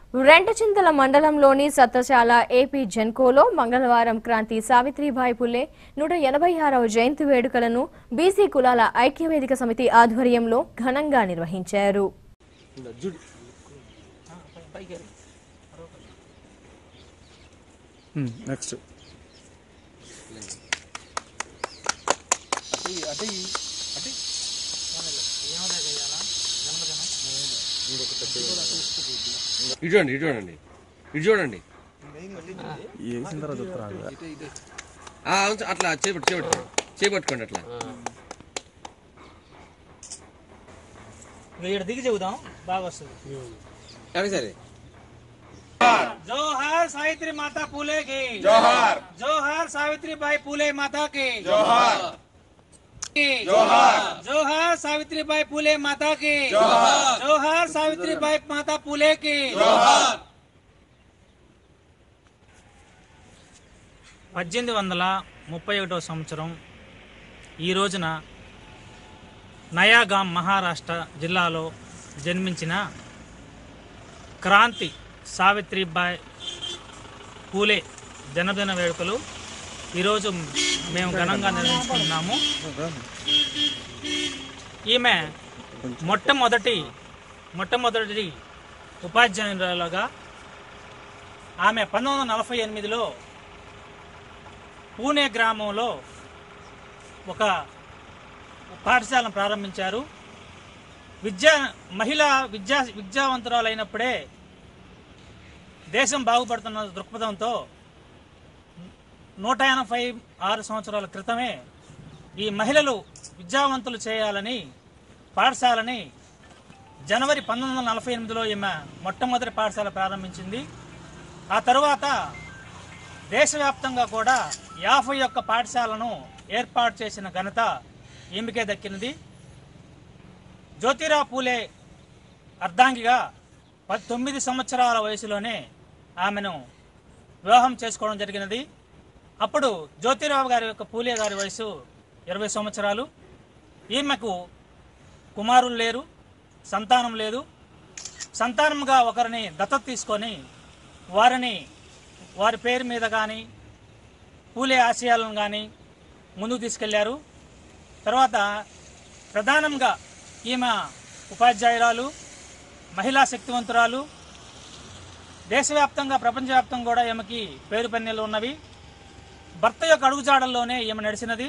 రెంటచింతల మండలంలోని సత్తశాల ఏపీ జెన్కోలో మంగళవారం క్రాంతి సావిత్రిబాయి పుల్లే నూట ఎనభై ఆరవ జయంతి వేడుకలను బీసీ కులాల ఐక్యవేదిక సమితి ఆధ్వర్యంలో ఘనంగా నిర్వహించారు నెక్స్ట్ ఇటు చూడండి ఇటు చూడండి ఇటు చూడండి వేసిన తర్వాత చెప్తారా ఆ, అవును సార్, అట్లా చేపట్టు చేపట్టు చేపట్టుకోండి అట్లా ఇక్కడ దిగి చెబుదాం బాగా వస్తుంది అవి సరే జోహార్ సావిత్రి మాతా పూలే కి జోహార్ జోహార్ సావిత్రి బాయి పూలే మాతా కి జోహార్ జోహార్ జోహార్ సావిత్రి బాయి పూలే మాతా కి జోహార్ జోహార్ సావిత్రి బాయి మాతా పూలే కి జోహార్ పద్దెనిమిది వందల ముప్పై ఒకటో సంవత్సరం ఈ రోజున నయాగాం మహారాష్ట్ర జిల్లాలో జన్మించిన క్రాంతి సావిత్రిబాయ్ పూలే జన్మదిన వేడుకలు ఈరోజు మేము ఘనంగా నిర్వహించుకుంటున్నాము ఈమె మొట్టమొదటి మొట్టమొదటి ఉపాధ్యాయురాలుగా ఆమె పంతొమ్మిది వందల నలభై ఎనిమిదిలో పూణే గ్రామంలో ఒక పాఠశాలను ప్రారంభించారు విద్యా మహిళ విద్యా విద్యావంతురాలైనప్పుడే దేశం బాగుపడుతున్న దృక్పథంతో నూట ఎనభై ఆరు సంవత్సరాల క్రితమే ఈ మహిళలు విద్యావంతులు చేయాలని పాఠశాలని జనవరి పంతొమ్మిది వందల నలభై ఎనిమిదిలో ఈమె మొట్టమొదటి పాఠశాల ప్రారంభించింది ఆ తరువాత దేశవ్యాప్తంగా కూడా యాభై ఒక్క పాఠశాలను ఏర్పాటు చేసిన ఘనత ఈమెకే దక్కినది జ్యోతిరావు పూలే అర్ధాంగిగా తొమ్మిది సంవత్సరాల వయసులోనే ఆమెను వివాహం చేసుకోవడం జరిగినది అప్పుడు జ్యోతిరావు గారి యొక్క పూలే గారి వయసు ఇరవై సంవత్సరాలు ఈమెకు కుమారులు లేరు సంతానం లేదు సంతానంగా ఒకరిని దత్తత తీసుకొని వారిని వారి పేరు మీద కానీ పూలే ఆశయాలను కానీ ముందుకు తీసుకెళ్లారు తర్వాత ప్రధానంగా ఈమె ఉపాధ్యాయురాలు మహిళా శక్తివంతురాలు దేశవ్యాప్తంగా ప్రపంచవ్యాప్తంగా కూడా ఈమెకి పేరు పన్నెలు ఉన్నవి భర్త యొక్క అడుగుజాడల్లోనే ఈమె నడిచినది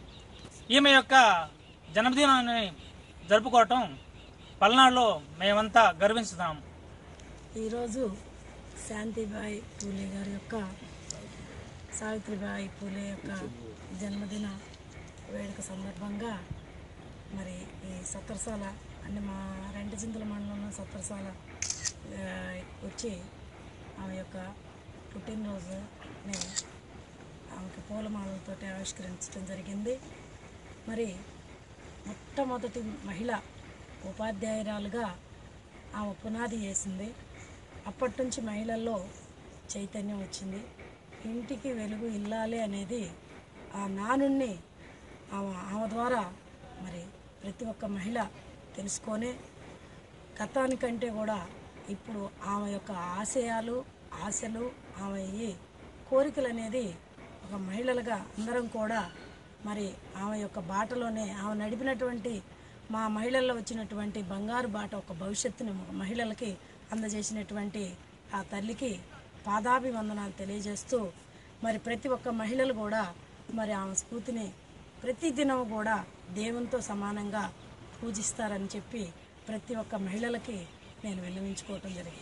ఈమె యొక్క జన్మదినాన్ని జరుపుకోవటం పల్నాడులో మేమంతా గర్వించుతాం ఈరోజు శాంతిబాయి పూలే గారి యొక్క సావిత్రిబాయి పూలే యొక్క జన్మదిన వేడుక సందర్భంగా మరి ఈ సత్తరసాల అంటే మా రెంటచింతల మండలంలో సత్తరసాల ఆ, వచ్చి ఆమె యొక్క పుట్టినరోజుని ఆమెకి పూలమాలలతో ఆవిష్కరించడం జరిగింది మరి మొట్టమొదటి మహిళ ఉపాధ్యాయురాలుగా ఆమె పునాది వేసింది అప్పటి నుంచి మహిళల్లో చైతన్యం వచ్చింది ఇంటికి వెలుగు ఇల్లాలి అనేది ఆ నానుణ్ణి ఆమె ఆమె ద్వారా మరి ప్రతి ఒక్క మహిళ తెలుసుకొనే గతానికంటే కూడా ఇప్పుడు ఆమె యొక్క ఆశయాలు ఆశలు ఆమె ఈ కోరికలు అనేది ఒక మహిళలుగా అందరం కూడా మరి ఆమె యొక్క బాటలోనే ఆమె నడిపినటువంటి మా మహిళల్లో వచ్చినటువంటి బంగారు బాట ఒక భవిష్యత్తుని ఒక మహిళలకి అందజేసినటువంటి ఆ తల్లికి పాదాభివందనాలు తెలియజేస్తూ మరి ప్రతి ఒక్క మహిళలు కూడా మరి ఆమె స్ఫూర్తిని ప్రతి దినం కూడా దేవునితో సమానంగా పూజిస్తారని చెప్పి ప్రతి ఒక్క మహిళలకి నేను విన్నవించుకోవటం జరిగింది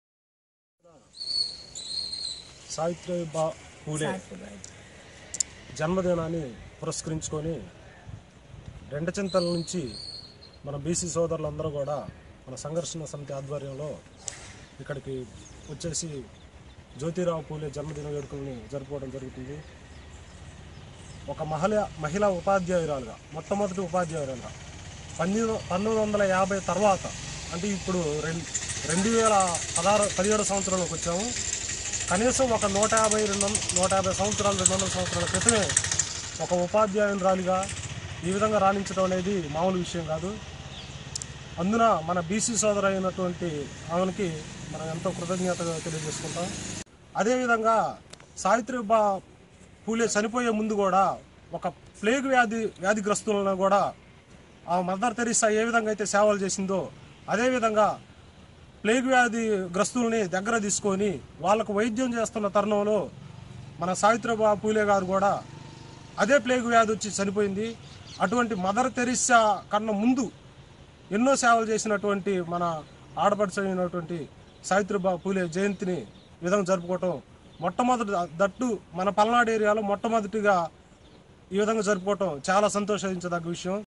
సావిత్రిబా పూలే జన్మదినాన్ని పురస్కరించుకొని రెండచింతల నుంచి మన బీసీ సోదరులందరూ కూడా మన సంఘర్షణ సమితి ఆధ్వర్యంలో ఇక్కడికి వచ్చేసి జ్యోతిరావు పూలే జన్మదిన వేడుకల్ని జరుపుకోవడం జరుగుతుంది ఒక మహిళ మహిళా ఉపాధ్యాయురాలుగా మొట్టమొదటి ఉపాధ్యాయురాలుగా పంతొమ్మిది పంతొమ్మిది వందల యాభై తర్వాత అంటే ఇప్పుడు రెండు రెండు వేల పదహారు పదిహేడు సంవత్సరంలోకి వచ్చాము కనీసం ఒక నూట యాభై రెండు వంద- నూట యాభై సంవత్సరాలు రెండు వందల సంవత్సరాల క్రితమే ఒక ఉపాధ్యాయురాలిగా ఈ విధంగా రాణించడం అనేది మామూలు విషయం కాదు అందున మన బీసీ సోదరు అయినటువంటి ఆమెకి మనం ఎంతో కృతజ్ఞతగా తెలియజేసుకుంటాం అదేవిధంగా సావిత్రిబా పూలే చనిపోయే ముందు కూడా ఒక ప్లేగ్ వ్యాధి వ్యాధిగ్రస్తులను కూడా ఆ మదర్ తెరీసా ఏ విధంగా అయితే సేవలు చేసిందో అదేవిధంగా ప్లేగ్ వ్యాధి గ్రస్తుల్ని దగ్గర తీసుకొని వాళ్ళకు వైద్యం చేస్తున్న తరుణంలో మన సావిత్రిబా పూలే గారు కూడా అదే ప్లేగ్ వ్యాధి వచ్చి చనిపోయింది అటువంటి మదర్ తెరీసా కన్నా ముందు ఎన్నో సేవలు చేసినటువంటి మన ఆడపడుచు అయినటువంటి సావిత్రిబా పూలే జయంతిని ఈ విధంగా జరుపుకోవటం మొట్టమొదటి దట్టు మన పల్నాడు ఏరియాలో మొట్టమొదటిగా ఈ విధంగా జరుపుకోవటం చాలా సంతోషించదగ్గ విషయం